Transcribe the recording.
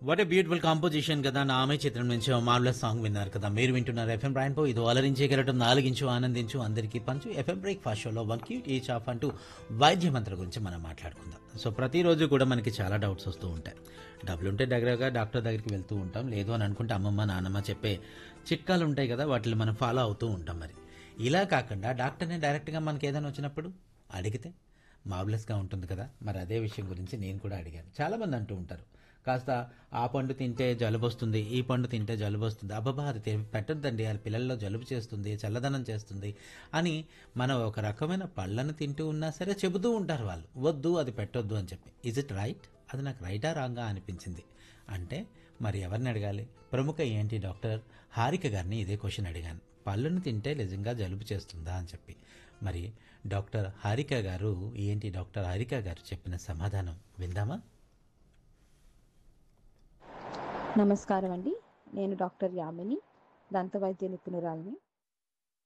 what a beautiful composition కదా నా ఆమె చిత్రం నుంచి మార్లెస్ సాంగ్ విన్నారు కదా మీరు వింటున్నారు ఎఫ్ఎం రాయన్పో ఇది అలరించే గెలటం నాలుగించు ఆనందించు అందరికీ పంచు ఎఫ్ఎం బ్రేక్ఫాస్ట్ షోలో వన్ క్యూట్ ఈచ్ ఆఫ్ అంటూ వైద్య మంత్ర గురించి మనం మాట్లాడుకుందాం సో ప్రతిరోజు కూడా మనకి చాలా డౌట్స్ వస్తూ ఉంటాయి డబ్బులు ఉంటే దగ్గరగా డాక్టర్ దగ్గరికి వెళ్తూ ఉంటాం లేదు అని అనుకుంటే అమ్మమ్మ నాన్నమ్మ చెప్పే చిట్కాలు ఉంటాయి కదా వాటిని మనం ఫాలో అవుతూ ఉంటాం మరి ఇలా కాకుండా డాక్టర్ని డైరెక్ట్గా మనకి ఏదైనా వచ్చినప్పుడు అడిగితే మార్వలస్గా ఉంటుంది కదా మరి అదే విషయం గురించి నేను కూడా అడిగాను చాలామంది అంటూ ఉంటారు కాస్త ఆ పండు తింటే జలుబు వస్తుంది ఈ పండు తింటే జలుబు వస్తుంది అబ్బబ్బా అది తి- పెట్టొద్దండి అది పిల్లల్లో జలుబు చేస్తుంది చల్లదనం చేస్తుంది అని మనం ఒక రకమైన పళ్ళను తింటూ ఉన్నా సరే చెబుతూ ఉంటారు వాళ్ళు వద్దు అది పెట్టొద్దు అని చెప్పి ఇజ్ ఇట్ రైట్ అది నాకు రైటా రాంగా అనిపించింది అంటే మరి ఎవరిని అడగాలి ప్రముఖ ఏంటి డాక్టర్ హారిక గారిని ఇదే క్వశ్చన్ అడిగాను పళ్ళను తింటే నిజంగా జలుబు చేస్తుందా అని చెప్పి మరి డాక్టర్ హారిక గారు ఏంటి డాక్టర్ హారిక గారు చెప్పిన సమాధానం విందామా నమస్కారం అండి నేను డాక్టర్ యామిని దంతవైద్య నిపుణురాలిని